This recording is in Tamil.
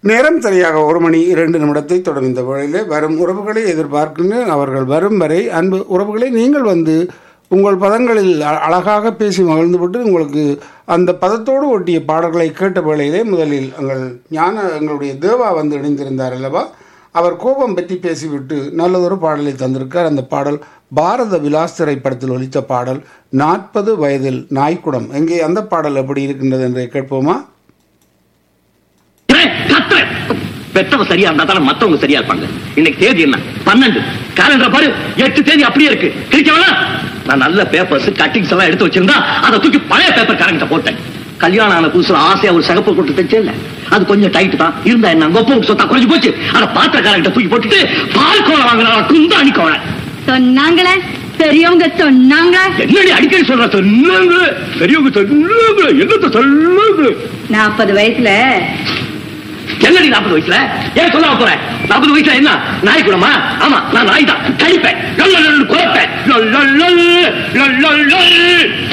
நேரம் சரியாக ஒரு மணி இரண்டு நிமிடத்தை தொடரும் இந்த வேளையிலே வரும் உறவுகளை எதிர்பார்க்கின்றேன் அவர்கள் வரும் வரை அன்பு உறவுகளை நீங்கள் வந்து உங்கள் பதங்களில் அ- அழகாக பேசி மகிழ்ந்துவிட்டு உங்களுக்கு அந்த பதத்தோடு ஒட்டிய பாடல்களை கேட்ட வேளையிலே முதலில் எங்கள் ஞான எங்களுடைய தேவா வந்து இணைந்திருந்தார் அல்லவா அவர் கோபம் பற்றி பேசிவிட்டு நல்லதொரு பாடலை தந்திருக்கார் அந்த பாடல் பாரத விலாஸ் திரைப்படத்தில் ஒலித்த பாடல் நாற்பது வயதில் நாய்க்குடம் எங்கே அந்த பாடல் எப்படி இருக்கின்றது என்று கேட்போமா கத்துறேன், கத்துறேன். பெத்தவங்க சரியா இருந்தா தானே மத்தவங்க சரியா இருப்பாங்க இன்னைக்கு தேதி என்ன பன்னெண்டு காலண்டர் பாரு எட்டு தேதி அப்படியே இருக்கு கிழிக்க வேணாம் நான் நல்ல பேப்பர்ஸ் கட்டிங்ஸ் எல்லாம் எடுத்து வச்சிருந்தா அதை தூக்கி பழைய பேப்பர் காரங்கிட்ட போட்டேன் கல்யாணம் ஆன புதுசுல ஆசையா ஒரு சகப்பு போட்டு தைச்சேன்ல அது கொஞ்சம் டைட் தான் இருந்தா என்ன கொப்ப சொத்தா குறைஞ்சு போச்சு அதை பாத்திரக்காரங்கிட்ட தூக்கி போட்டுட்டு பால் கோலம் வாங்கினா குந்தாணி கோலம் சொன்னாங்களே பெரியவங்க சொன்னாங்க என்னடி அடிக்கடி சொல்ற சொன்னாங்க பெரியவங்க சொன்னாங்க என்னத்த சொன்னாங்க நாற்பது வயசுல என்னடி நாற்பது வயசுல ஏன் சொல்ல போறேன் நாற்பது வயசுல என்ன நாய் குணமா ஆமா நான் நாய் தான் கழிப்பேன் லொல் லொல் லொல் குறைப்பேன் லொல் லொல் லொல் லொல் லொல் லொல்.